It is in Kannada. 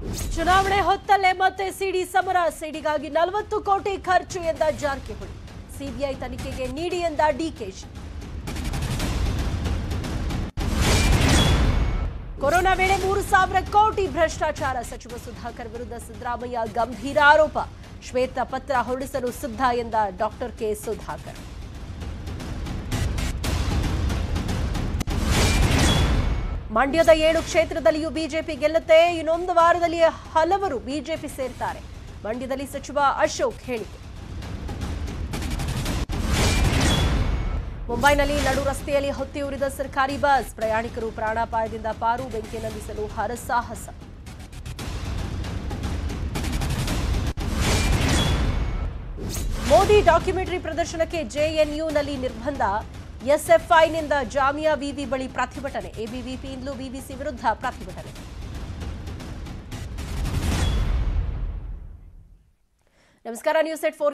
ಚುನಾವಣೆ ಹೊತ್ತಲ್ಲೇ ಮತ್ತೆ ಸಿಡಿ ಸಮರ ಸಿಡಿಗಾಗಿ ನಲವತ್ತು ಕೋಟಿ ಖರ್ಚು ಎಂದ ಜಾರಕಿಹೊಳಿ ಸಿಬಿಐ ತನಿಖೆಗೆ ನೀಡಿ ಎಂದ ಡಿಕೆಶಿ ಕೊರೋನಾ ವೇಳೆ ಮೂರು ಸಾವಿರ ಕೋಟಿ ಭ್ರಷ್ಟಾಚಾರ ಸಚಿವ ಸುಧಾಕರ್ ವಿರುದ್ಧ ಸಿದ್ದರಾಮಯ್ಯ ಗಂಭೀರ ಆರೋಪ ಶ್ವೇತ ಪತ್ರ ಹೊರಡಿಸಲು ಸಿದ್ಧ ಎಂದ ಡಾಕ್ಟರ್ ಕೆ ಸುಧಾಕರ್ ಮಂಡ್ಯದ ಏಳು ಕ್ಷೇತ್ರದಲ್ಲಿಯೂ ಬಿಜೆಪಿ ಗೆಲ್ಲುತ್ತೆ ಇನ್ನೊಂದು ವಾರದಲ್ಲಿ ಹಲವರು ಬಿಜೆಪಿ ಸೇರ್ತಾರೆ ಮಂಡ್ಯದಲ್ಲಿ ಸಚಿವ ಅಶೋಕ್ ಹೇಳಿಕೆ ಮುಂಬೈನಲ್ಲಿ ನಡು ರಸ್ತೆಯಲ್ಲಿ ಹೊತ್ತಿ ಉರಿದ ಸರ್ಕಾರಿ ಬಸ್ ಪ್ರಯಾಣಿಕರು ಪ್ರಾಣಾಪಾಯದಿಂದ ಪಾರು ಬೆಂಕಿ ನಂದಿಸಲು ಹರಸಾಹಸ ಮೋದಿ ಡಾಕ್ಯುಮೆಂಟರಿ ಪ್ರದರ್ಶನಕ್ಕೆ ಜೆಎನ್ಯುನಲ್ಲಿ ನಿರ್ಬಂಧ ಎಸ್ಎಫ್ಐನಿಂದ ಜಾಮಿಯಾ ವಿವಿ ಬಳಿ ಪ್ರತಿಭಟನೆ ಎಬಿವಿಪಿಯಿಂದಲೂ ಬಿಬಿಸಿ ವಿರುದ್ಧ ಪ್ರತಿಭಟನೆ ನಮಸ್ಕಾರ ನ್ಯೂಸ್ ಎಟ್ ಫೋರ್